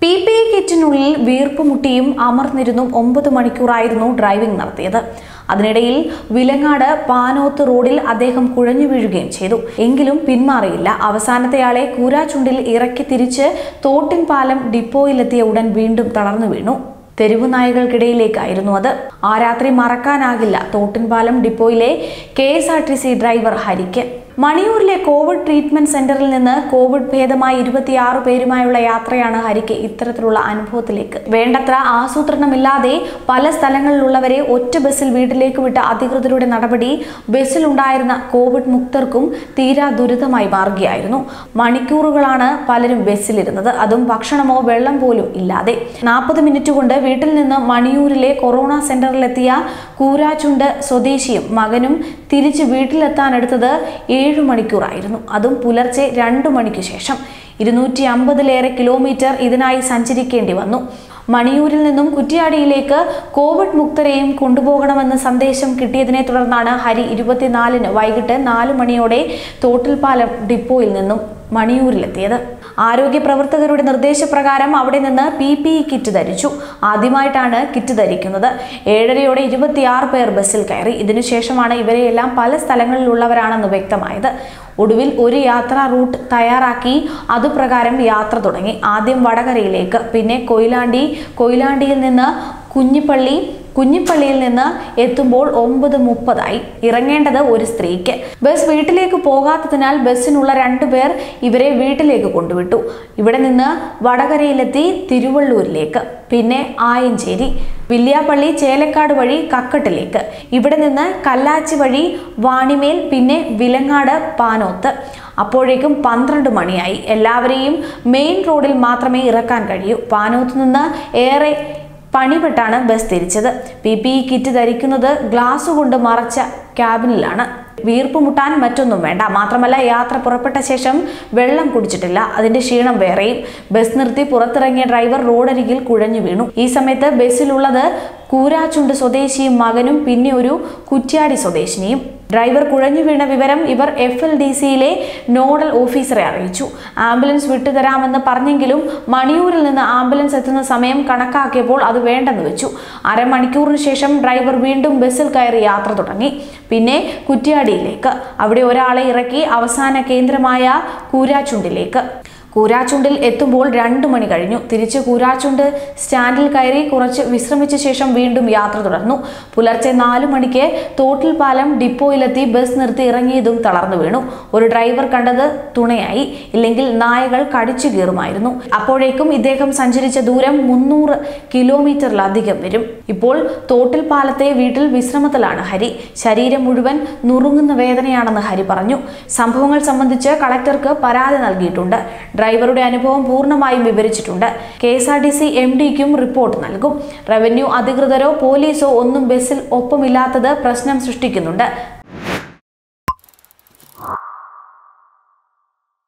P P E കിറ്റിനുള്ളിൽ വീർപ്പുമുട്ടിയും അമർന്നിരുന്നും ഒമ്പത് മണിക്കൂറായിരുന്നു ഡ്രൈവിംഗ് നടത്തിയത് അതിനിടയിൽ വിലങ്ങാട് പാനോത്ത് റോഡിൽ അദ്ദേഹം കുഴഞ്ഞു വീഴുകയും ചെയ്തു എങ്കിലും പിന്മാറിയില്ല അവസാനത്തെയാളെ കൂരാച്ചുണ്ടിൽ ഇറക്കി തിരിച്ച് തോട്ടിൻ പാലം ഡിപ്പോയിലെത്തിയ ഉടൻ വീണ്ടും തളർന്നു വീണു തെരുവു നായകൾക്കിടയിലേക്കായിരുന്നു അത് ആ രാത്രി മറക്കാനാകില്ല തോട്ടിൻപാലം ഡിപ്പോയിലെ K S R T C driver ഹരിക്ക് മണിയൂരിലെ കോവിഡ് ട്രീറ്റ്മെന്റ് സെന്ററിൽ നിന്ന് കോവിഡ് ഭേദമായ ഇരുപത്തിയാറ് പേരുമായുള്ള യാത്രയാണ് ഹരിക്ക് ഇത്തരത്തിലുള്ള അനുഭവത്തിലേക്ക് വേണ്ടത്ര ആസൂത്രണമില്ലാതെ പല സ്ഥലങ്ങളിലുള്ളവരെ ഒറ്റ ബസ്സിൽ വീട്ടിലേക്ക് വിട്ട അധികൃതരുടെ നടപടി ബസ്സിലുണ്ടായിരുന്ന കോവിഡ് മുക്തർക്കും തീരാ ദുരിതമായി മാറുകയായിരുന്നു മണിക്കൂറുകളാണ് പലരും ബസ്സിലിരുന്നത് അതും ഭക്ഷണമോ വെള്ളം പോലും ഇല്ലാതെ നാൽപ്പത് മിനിറ്റ് കൊണ്ട് വീട്ടിൽ നിന്ന് മണിയൂരിലെ കൊറോണ സെന്ററിലെത്തിയ കൂരാച്ചുണ്ട് സ്വദേശിയും മകനും തിരിച്ച് വീട്ടിലെത്താനെടുത്തത് ഏഴു മണിക്കൂറായിരുന്നു അതും പുലർച്ചെ രണ്ടു മണിക്ക് ശേഷം ഇരുന്നൂറ്റി അമ്പതിലേറെ കിലോമീറ്റർ ഇതിനായി സഞ്ചരിക്കേണ്ടി വന്നു മണിയൂരിൽ നിന്നും കുറ്റിയാടിയിലേക്ക് കോവിഡ് മുക്തരെയും കൊണ്ടുപോകണമെന്ന സന്ദേശം കിട്ടിയതിനെ തുടർന്നാണ് ഹരി ഇരുപത്തിനാലിന് വൈകിട്ട് നാലു മണിയോടെ തോട്ടിൽപ്പാലം ഡിപ്പോയിൽ നിന്നും മണിയൂരിലെത്തിയത് ആരോഗ്യ പ്രവർത്തകരുടെ നിർദ്ദേശപ്രകാരം അവിടെ നിന്ന് പി പി ഇ കിറ്റ് ധരിച്ചു ആദ്യമായിട്ടാണ് കിറ്റ് ധരിക്കുന്നത് ഏഴരയോടെ ഇരുപത്തിയാറ് പേർ ബസ്സിൽ കയറി ഇതിനുശേഷമാണ് ഇവരെയെല്ലാം പല സ്ഥലങ്ങളിലുള്ളവരാണെന്ന് വ്യക്തമായത് ഒടുവിൽ ഒരു യാത്രാ റൂട്ട് തയ്യാറാക്കി അതുപ്രകാരം യാത്ര തുടങ്ങി ആദ്യം വടകരയിലേക്ക് പിന്നെ കൊയിലാണ്ടി കൊയിലാണ്ടിയിൽ നിന്ന് കുഞ്ഞിപ്പള്ളി കുഞ്ഞിപ്പള്ളിയിൽ നിന്ന് എത്തുമ്പോൾ ഒമ്പത് മുപ്പതായി ഇറങ്ങേണ്ടത് ഒരു സ്ത്രീക്ക് ബസ് വീട്ടിലേക്ക് പോകാത്തതിനാൽ ബസ്സിനുള്ള രണ്ടുപേർ ഇവരെ വീട്ടിലേക്ക് കൊണ്ടുവിട്ടു ഇവിടെ നിന്ന് വടകരയിലെത്തി തിരുവള്ളൂരിലേക്ക് പിന്നെ ആയഞ്ചേരി വില്യാപ്പള്ളി ചേലക്കാട് വഴി കക്കട്ടിലേക്ക് ഇവിടെ നിന്ന് കല്ലാച്ചി വഴി വാണിമേൽ പിന്നെ വിലങ്ങാട് പാനോത്ത് അപ്പോഴേക്കും പന്ത്രണ്ട് മണിയായി എല്ലാവരെയും മെയിൻ റോഡിൽ മാത്രമേ ഇറക്കാൻ കഴിയൂ പാനോത്ത് നിന്ന് ഏറെ പണിപ്പെട്ടാണ് ബസ് തിരിച്ചത് പി പി ഇ കിറ്റ് ധരിക്കുന്നത് ഗ്ലാസ് കൊണ്ട് മറച്ച ക്യാബിനിലാണ് വീർപ്പ് മുട്ടാൻ മറ്റൊന്നും വേണ്ട മാത്രമല്ല യാത്ര പുറപ്പെട്ട ശേഷം വെള്ളം കുടിച്ചിട്ടില്ല അതിന്റെ ക്ഷീണം വേറെയും ബസ് നിർത്തി പുറത്തിറങ്ങിയ ഡ്രൈവർ റോഡരികിൽ കുഴഞ്ഞു വീണു ഈ സമയത്ത് ബസ്സിലുള്ളത് കൂരാച്ചുണ്ട് സ്വദേശിയും മകനും പിന്നെ ഒരു കുറ്റ്യാടി സ്വദേശിനിയും ഡ്രൈവർ കുഴഞ്ഞു വീണ വിവരം ഇവർ എഫ് എൽ ഡി സിയിലെ നോഡൽ ഓഫീസറെ അറിയിച്ചു ആംബുലൻസ് വിട്ടുതരാമെന്ന് പറഞ്ഞെങ്കിലും മണിയൂരിൽ നിന്ന് ആംബുലൻസ് എത്തുന്ന സമയം കണക്കാക്കിയപ്പോൾ അത് വേണ്ടെന്ന് വെച്ചു അരമണിക്കൂറിന് ശേഷം ഡ്രൈവർ വീണ്ടും ബസ്സിൽ കയറി യാത്ര തുടങ്ങി പിന്നെ കുറ്റ്യാടിയിലേക്ക് അവിടെ ഒരാളെ ഇറക്കി അവസാന കേന്ദ്രമായ കൂരാച്ചുണ്ടിലേക്ക് കൂരാച്ചുണ്ടിൽ എത്തുമ്പോൾ രണ്ടു മണി കഴിഞ്ഞു തിരിച്ച് കൂരാച്ചുണ്ട് സ്റ്റാൻഡിൽ കയറി കുറച്ച് വിശ്രമിച്ച ശേഷം വീണ്ടും യാത്ര തുടർന്നു പുലർച്ചെ നാലു മണിക്ക് തോട്ടിൽ പാലം ഡിപ്പോയിലെത്തി ബസ് നിർത്തി ഇറങ്ങിയതും തളർന്നു വീണു ഒരു ഡ്രൈവർ കണ്ടത് തുണയായി ഇല്ലെങ്കിൽ നായകൾ കടിച്ചു കീറുമായിരുന്നു അപ്പോഴേക്കും ഇദ്ദേഹം സഞ്ചരിച്ച ദൂരം മുന്നൂറ് കിലോമീറ്ററിലധികം വരും ഇപ്പോൾ തോട്ടിൽ പാലത്തെ വീട്ടിൽ വിശ്രമത്തിലാണ് ഹരി ശരീരം മുഴുവൻ നുറുങ്ങുന്ന വേദനയാണെന്ന് ഹരി പറഞ്ഞു സംഭവങ്ങൾ സംബന്ധിച്ച് കളക്ടർക്ക് പരാതി നൽകിയിട്ടുണ്ട് ഡ്രൈവറുടെ അനുഭവം പൂർണ്ണമായും വിവരിച്ചിട്ടുണ്ട് K S R T C M ഡിക്കും റിപ്പോർട്ട് നൽകും റവന്യൂ അധികൃതരോ പോലീസോ ഒന്നും ബസ്സിൽ ഒപ്പമില്ലാത്തത് പ്രശ്നം സൃഷ്ടിക്കുന്നുണ്ട്